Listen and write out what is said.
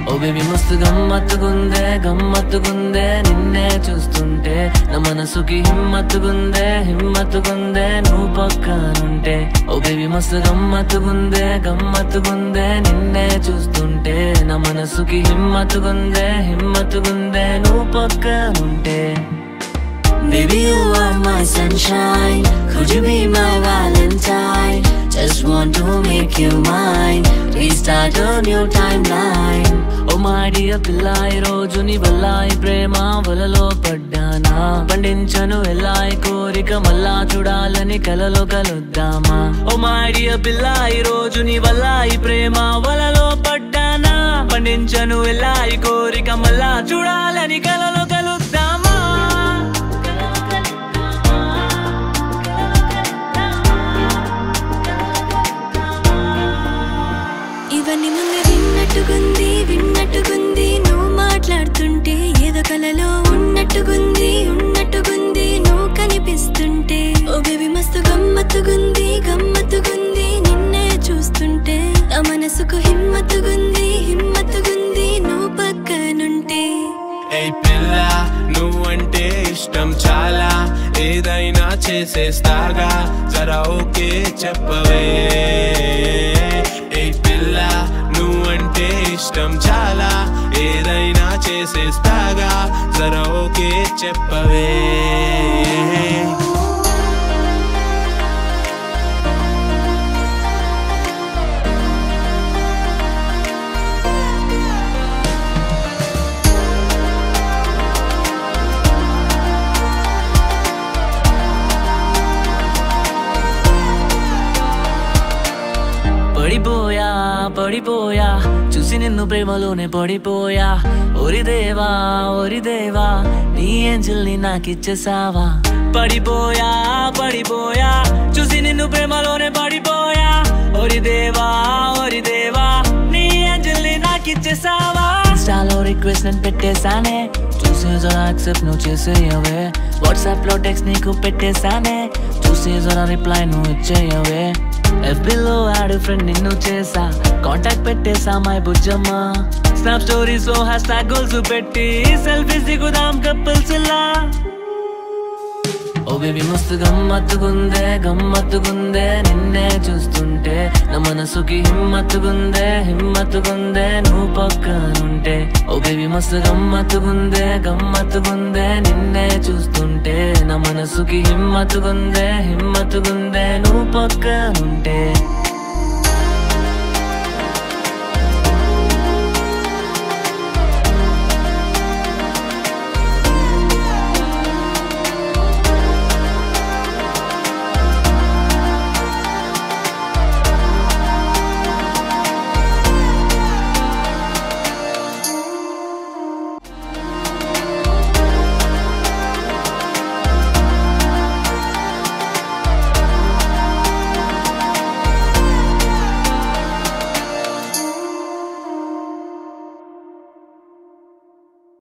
ఓ baby మస్తు గమ్మత్తుగుందే గమ్మత్తుగుందే నిన్నే చూస్తుంటే నా మనసుకి హిమ్మత్తుగుందే హిమ్మత్తుగుందే నువ్వు పక్కనుంటే ఓ బేబీ మస్తు గమ్మత్తుగుందే గమ్మత్తుగుందే నిన్నే చూస్తుంటే నా మనసుకి హిమ్మత్తుగుందే హిమ్మత్తుగుందే నువ్వు పక్కనుంటే Baby, you are my sunshine. Could you be my Valentine? Just want to make you mine. Restart a new timeline. ఓ మాడియ పిల్ల ఈ రోజు నీ వల్ల ఈ ప్రేమ వలలో పడ్డానా పండించను వెళ్ళాయి కోరిక మళ్ళా చూడాలని కలలో కలుద్దామా ఓ మాడియ పిల్ల ఈ రోజు నీ వల్ల ఈ ప్రేమ వలలో పడ్డానా పండించను వెళ్ళాయి కోరిక మళ్ళా చూడాలని కలలో కలుద్దామా ఇవన్నీ ముందు విన్నట్టుగుంది విన్నట్టుగుంది నువ్వు మాట్లాడుతుంటే ఏదో కలలో ఉన్నట్టుగుంది ఉన్నట్టుగుంది నువ్వు కనిపిస్తుంటే ఓ బేబీ మస్తు గమ్మత్తుగుంది గమ్మత్తుగుంది నిన్నే చూస్తుంటే నా మనసుకు హిమ్మత్తుగుంది హిమ్మత్తుగుంది నువ్వు పక్కనుంటే ఏయ్ పిల్ల నువ్వంటే ఇష్టం చాలా ఏదైనా చేసేస్తాగా జరా ఓకే చెప్పవే ఏయ్ పిల్ల నువ్వంటే ఇష్టం చాలా ఏదైనా చేసేస్తాగా జరా ఓకే చెప్పవే పడిపోయా పడిపోయా చూసి నిన్ను ప్రేమలోనే పడిపోయా ఓరి దేవా ఓరి దేవా నీ ఏంజిల్ని నాకిచ్చేసావా పడిపోయా పడిపోయా చూసి నిన్ను ప్రేమలోనే పడిపోయా ఓరి దేవా ఓరి దేవా నీ ఏంజిల్ని నాకిచ్చేసావా ఇన్స్టాలో రిక్వెస్ట్ నేను పెట్టేశానే చూసి జరా యాక్సెప్ట్ నువ్వు చేసేయవే వాట్సాప్ లో టెక్స్ట్ నీకు పెట్టేశానే చూసి జరా రిప్లై నువ్వు ఇచ్చేయవే ఎఫ్బీలో యాడ్ ఫ్రెండ్ నిన్ను చేసా కాంటాక్ట్ పెట్టేసా మై బుజ్జమ్మ స్నాప్ స్టోరీస్ లో హ్యాష్ ట్యాగ్ గోల్స్ పెట్టి సెల్ఫీస్ దిగుదాం కపుల్స్ లా ఓ బేబీ మస్తు గమ్మత్తుగుందే గమ్మత్తుగుందే నిన్నే చూస్తుంటే నా మనసుకి హిమ్మత్తుగుందే హిమ్మత్తుగుందే నువ్వు పక్కనుంటే ఓ బేబీ మస్తు గమ్మత్తుగుందే గమ్మత్తుగుందే నిన్నే చూస్తుంటే నా మనసుకి హిమ్మత్తుగుందే హిమ్మత్తుగుందే నువ్వు పక్కనుంటే